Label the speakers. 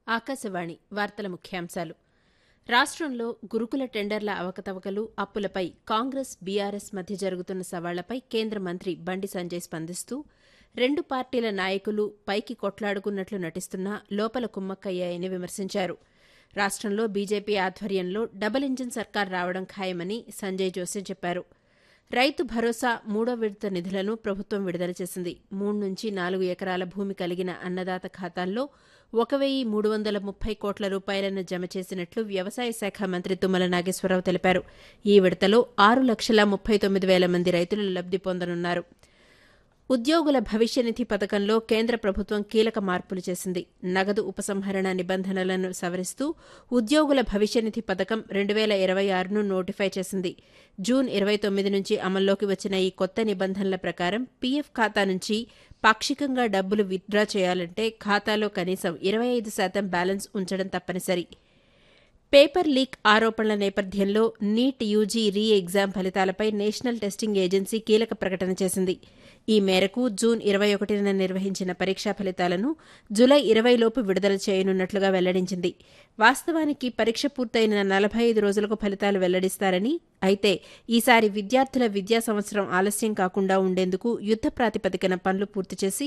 Speaker 1: ఆకాశవాణి వార్తల ముఖ్యాంశాలు రాష్ట్రంలో గురుకుల టెండర్ల అవకతవకలు అప్పులపై కాంగ్రెస్ బీఆర్ఎస్ మధ్య జరుగుతున్న సవాళ్లపై కేంద్ర మంత్రి బండి సంజయ్ స్పందిస్తూ రెండు పార్టీల నాయకులు పైకి కొట్లాడుకున్నట్లు నటిస్తున్నా లోపల కుమ్మక్కయ్యాయని విమర్శించారు రాష్ట్రంలో బీజేపీ ఆధ్వర్యంలో డబుల్ ఇంజిన్ సర్కార్ రావడం ఖాయమని సంజయ్ జోస్యం చెప్పారు రైతు భరోసా మూడో విడత నిధులను ప్రభుత్వం విడుదల చేసింది మూడు నుంచి నాలుగు ఎకరాల భూమి కలిగిన అన్నదాత ఖాతాల్లో ఒక వెయ్యి మూడు వందల ముప్పై కోట్ల రూపాయలను జమ చేసినట్లు వ్యవసాయ శాఖ మంత్రి తుమ్మల నాగేశ్వరరావు తెలిపారు ఈ విడతలో ఆరు లక్షల ముప్పై తొమ్మిది వేల మంది రైతులు లబ్ది పొందనున్నారు ఉద్యోగుల భవిష్యనిధి పథకంలో కేంద్ర ప్రభుత్వం కీలక మార్పులు చేసింది నగదు ఉపసంహరణ నిబంధనలను సవరిస్తూ ఉద్యోగుల భవిష్యనిధి పథకం రెండు వేల ఇరవై ఆరును నోటిఫై చేసింది జూన్ ఇరవై తొమ్మిది నుంచి అమల్లోకి వచ్చిన ఈ కొత్త నిబంధనల ప్రకారం పీఎఫ్ ఖాతా నుంచి పాక్షికంగా డబ్బులు విత్డ్రా చేయాలంటే ఖాతాలో కనీసం ఇరవై ఐదు శాతం బ్యాలెన్స్ ఉంచడం తప్పనిసరి పేపర్ లీక్ ఆరోపణల నేపథ్యంలో నీట్ యూజీ రీ ఎగ్జామ్ ఫలితాలపై నేషనల్ టెస్టింగ్ ఏజెన్సీ కీలక ప్రకటన చేసింది ఈ మేరకు జూన్ ఇరవై ఒకటిన నిర్వహించిన పరీక్షా ఫలితాలను జులై ఇరవైలోపు విడుదల చేయనున్నట్లుగా వెల్లడించింది వాస్తవానికి పరీక్ష పూర్తయిన నలభై ఐదు రోజులకు ఫలితాలు వెల్లడిస్తారని అయితే ఈసారి విద్యార్థుల విద్యా సంవత్సరం ఆలస్యం కాకుండా ఉండేందుకు యుద్ద ప్రాతిపదికన పనులు పూర్తి చేసి